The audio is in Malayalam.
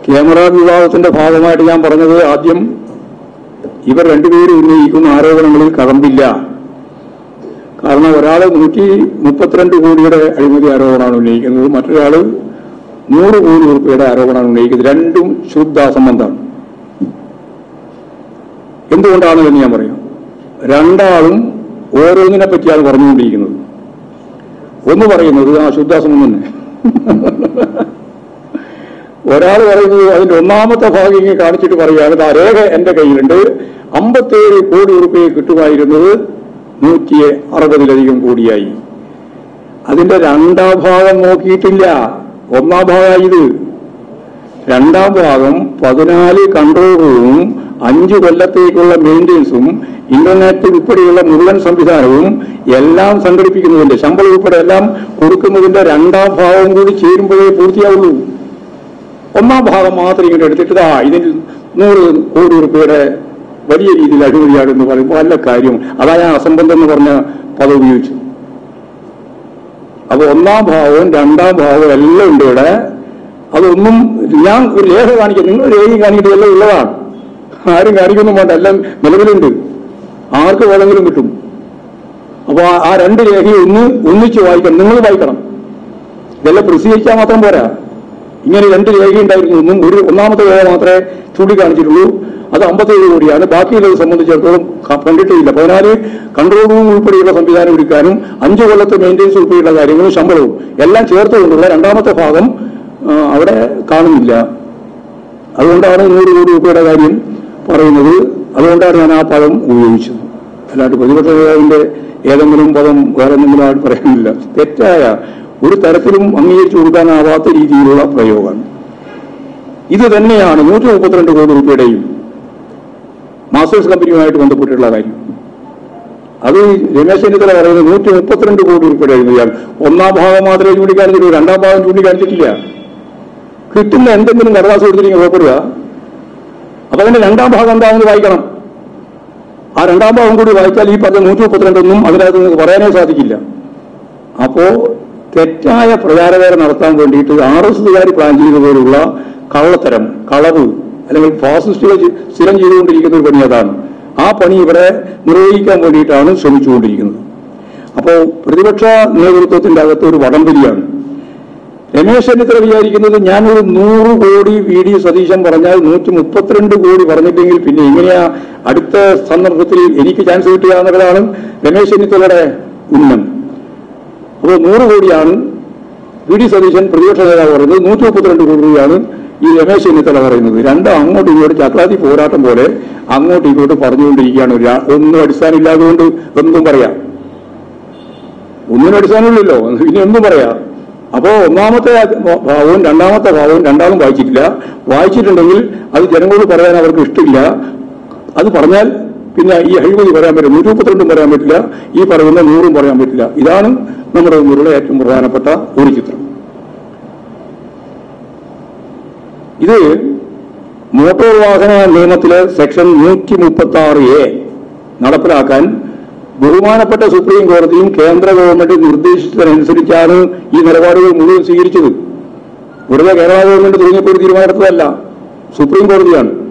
ക്യാമറ വിവാദത്തിന്റെ ഭാഗമായിട്ട് ഞാൻ പറഞ്ഞത് ആദ്യം ഇവർ രണ്ടുപേരും ഉന്നയിക്കുന്ന ആരോപണങ്ങളിൽ കടമ്പില്ല കാരണം ഒരാൾ നൂറ്റി മുപ്പത്തിരണ്ട് കോടിയുടെ അഴിമതി ആരോപണമാണ് ഉന്നയിക്കുന്നത് മറ്റൊരാള് നൂറ് കോടി രൂപയുടെ ആരോപണമാണ് ഉന്നയിക്കുന്നത് രണ്ടും ശുദ്ധ അസംബന്ധമാണ് എന്തുകൊണ്ടാണ് എന്ന് ഞാൻ പറയാം രണ്ടാളും ഓരോന്നിനെ പറ്റിയാണ് പറഞ്ഞുകൊണ്ടിരിക്കുന്നത് ഒന്ന് പറയുന്നത് ആ ശുദ്ധാസമം തന്നെ ഒരാൾ പറയുന്നത് അതിന്റെ ഒന്നാമത്തെ ഭാഗം ഇങ്ങനെ കാണിച്ചിട്ട് പറയുകയാണ് "ദാ രേഖ എന്റെ കയ്യിലുണ്ട് അമ്പത്തേഴ് കോടി റുപ്യ കിട്ടുമായിരുന്നത് നൂറ്റി അറുപതിലധികം കോടിയായി അതിന്റെ രണ്ടാം ഭാഗം നോക്കിയിട്ടില്ല ഒന്നാം ഭാഗം ഇത് രണ്ടാം ഭാഗം പതിനാല് കൺട്രോൾ റൂമും അഞ്ചു കൊല്ലത്തേക്കുള്ള മെയിൻ്റെനൻസും ഇന്റർനെറ്റ് ഉൾപ്പെടെയുള്ള മുഴുവൻ സംവിധാനവും എല്ലാം സംഘടിപ്പിക്കുന്നതിന്റെ ശമ്പളം ഉൾപ്പെടെ എല്ലാം കൊടുക്കുന്നതിന്റെ രണ്ടാം ഭാഗം കൂടി ചേരുമ്പോഴേ പൂർത്തിയാവുള്ളൂ ഒന്നാം ഭാഗം മാത്രം ഇങ്ങനെ എടുത്തിട്ട് ആ ഇതിൽ നൂറ് കോടി രൂപയുടെ വലിയ രീതിയിൽ അഴിമതിയാണ് എന്ന് പറയുമ്പോൾ നല്ല കാര്യം അതാ ഞാൻ അസംബന്ധം എന്ന് പറഞ്ഞ പദം ഉപയോഗിച്ചു അപ്പൊ ഒന്നാം ഭാവവും രണ്ടാം ഭാവവും എല്ലാം ഉണ്ട് ഇവിടെ അതൊന്നും ഞാൻ ഒരു രേഖ കാണിക്കാം നിങ്ങൾ രേഖ കാണിക്കുന്നത് എല്ലാം ഉള്ളതാണ് ആരും കാണിക്കൊന്നും വേണ്ട എല്ലാം നിലവിലുണ്ട് ആർക്ക് വേണമെങ്കിലും കിട്ടും അപ്പൊ ആ- ആ രണ്ട് രേഖയും ഒന്ന് ഒന്നിച്ച് വായിക്കണം നിങ്ങൾ വായിക്കണം ഇതെല്ലാം പ്രസിദ്ധീകരിച്ചാൽ മാത്രം പോരാ ഇങ്ങനെ രണ്ട് രേഖയുണ്ടായിരുന്നു ഒന്നും ഒരു ഒന്നാമത്തെ രേഖ മാത്രമേ ചൂണ്ടിക്കാണിച്ചിട്ടുള്ളൂ അത് അമ്പത്തേഴ് കോടിയാണ് ബാക്കിയുള്ളത് സംബന്ധിച്ചിടത്തോളം ക- കണ്ടിട്ടില്ല പതിനാല് കൺട്രോൾ റൂം ഉൾപ്പെടെയുള്ള സംവിധാനം ഒരുക്കാനും അഞ്ച് കൊല്ലത്തെ മെയിൻ്റെനൻസ് ഉൾപ്പെടെയുള്ള കാര്യങ്ങളും ശമ്പളവും എല്ലാം ചേർത്തുകൊണ്ടുള്ള രണ്ടാമത്തെ ഭാഗം ആ, അവിടെ കാണുന്നില്ല അതുകൊണ്ടാണ് നൂറ് കോടി രൂപയുടെ കാര്യം പറയുന്നത് അതുകൊണ്ടാണ് ഞാൻ ആ പദം ഉപയോഗിച്ചത് അല്ലാണ്ട് പ്രതിപക്ഷ നേതാവിന്റെ ഏതെങ്കിലും പദം വേറെ എന്തെങ്കിലും ആയിട്ട് പറയാനില്ല തെറ്റായ ഒരു തരത്തിലും അംഗീകരിച്ചു കൊടുക്കാനാവാത്ത രീതിയിലുള്ള പ്രയോഗമാണ് ഇത് തന്നെയാണ് നൂറ്റി മുപ്പത്തിരണ്ട് കോടി രൂപയുടെയും മാസ്റ്റേഴ്സ് കമ്പനിയുമായിട്ട് ബന്ധപ്പെട്ടിട്ടുള്ള കാര്യം അത് രമേശ് ചെന്നിത്തല പറയുന്നത് നൂറ്റി മുപ്പത്തിരണ്ട് കോടി രൂപയുടെ അഴിമതിയാണ് ഒന്നാം ഭാഗം മാത്രമേ ചൂണ്ടിക്കാണിച്ചിട്ടുള്ളൂ രണ്ടാം ഭാഗം ചൂണ്ടിക്കാണിച്ചിട്ടില്ല കിട്ടുന്ന എന്തെങ്കിലും കടലാസ് കൊടുത്തിരിക്കും കുഴപ്പമില്ല അപ്പൊ അതിന്റെ രണ്ടാം ഭാഗം എന്താണെന്ന് വായിക്കണം ആ രണ്ടാം ഭാഗം കൂടി വായിച്ചാൽ ഈ പറഞ്ഞ നൂറ്റി മുപ്പത്തിരണ്ടൊന്നും അതിനകത്ത് നിങ്ങൾക്ക് പറയാനേ സാധിക്കില്ല അപ്പോ തെറ്റായ പ്രചാരവേല നടത്താൻ വേണ്ടിയിട്ട് ആർ എസ് എസുകാർ പ്ലാൻ ചെയ്തതുപോലുള്ള കള്ളത്തരം കളവ് അല്ലെങ്കിൽ ഫാസിസ്റ്റുകൾ ചെ- സ്ഥിരം ചെയ്തുകൊണ്ടിരിക്കുന്ന ഒരു പണി അതാണ് ആ പണി ഇവിടെ നിർവഹിക്കാൻ വേണ്ടിയിട്ടാണ് ശ്രമിച്ചുകൊണ്ടിരിക്കുന്നത് അപ്പോൾ പ്രതിപക്ഷ നേതൃത്വത്തിന്റെ അകത്ത് ഒരു വടംവലിയാണ് രമേശ് ചെന്നിത്തല വിചാരിക്കുന്നത് ഞാനൊരു നൂറ് കോടി വി ഡി സതീശൻ പറഞ്ഞാൽ നൂറ്റി മുപ്പത്തിരണ്ട് കോടി പറഞ്ഞിട്ടെങ്കിൽ പിന്നെ എങ്ങനെയാ അടുത്ത സന്ദർഭത്തിൽ എനിക്ക് ചാൻസ് കിട്ടുക എന്നുള്ളതാണ് രമേശ് ചെന്നിത്തലയുടെ ഉന്നം അപ്പോൾ നൂറ് കോടിയാണ് വി ഡി സതീശൻ പ്രതിപക്ഷ നേതാവ് പറയുന്നത് നൂറ്റി മുപ്പത്തിരണ്ട് കോടി രൂപയാണ് ഈ രമേശ് ചെന്നിത്തല പറയുന്നത് രണ്ടും അങ്ങോട്ടും ഇങ്ങോട്ടും ചക്രാതി പോരാട്ടം പോലെ അങ്ങോട്ടും ഇങ്ങോട്ടും പറഞ്ഞുകൊണ്ടിരിക്കുകയാണ് ഒരു- ഒന്നും അടിസ്ഥാനമില്ലാതെ കൊണ്ട് എന്തും പറയാം ഒന്നിനും അടിസ്ഥാനമില്ലല്ലോ ഇനി എന്തും പറയാം അപ്പോ ഒന്നാമത്തെ ഭാവവും രണ്ടാമത്തെ ഭാവവും രണ്ടാളും വായിച്ചിട്ടില്ല വായിച്ചിട്ടുണ്ടെങ്കിൽ അത് ജനങ്ങളോട് പറയാൻ അവർക്ക് ഇഷ്ടമില്ല അത് പറഞ്ഞാൽ പിന്നെ ഈ അഴിമതി പറയാൻ പറ്റില്ല നൂറ്റി മുപ്പത്തിരണ്ടും പറയാൻ പറ്റില്ല ഈ പറയുന്ന നൂറും പറയാൻ പറ്റില്ല ഇതാണ് നമ്മുടെ മുന്നിലുള്ള ഏറ്റവും പ്രധാനപ്പെട്ട ഒരു ചിത്രം ഇത് മോട്ടോർ വാഹന നിയമത്തിലെ സെക്ഷൻ നൂറ്റി മുപ്പത്തി ആറ് എ നടപ്പിലാക്കാൻ ബഹുമാനപ്പെട്ട സുപ്രീം കോടതിയും കേന്ദ്ര ഗവൺമെന്റ് നിർദ്ദേശിച്ചതനുസരിച്ചാണ് ഈ നിലപാടുകൾ മുഴുവൻ സ്വീകരിച്ചത് വെറുതെ കേരള ഗവൺമെന്റ് തുടങ്ങിയപ്പോൾ ഒരു തീരുമാനമെടുത്തതല്ല സുപ്രീം കോടതിയാണ്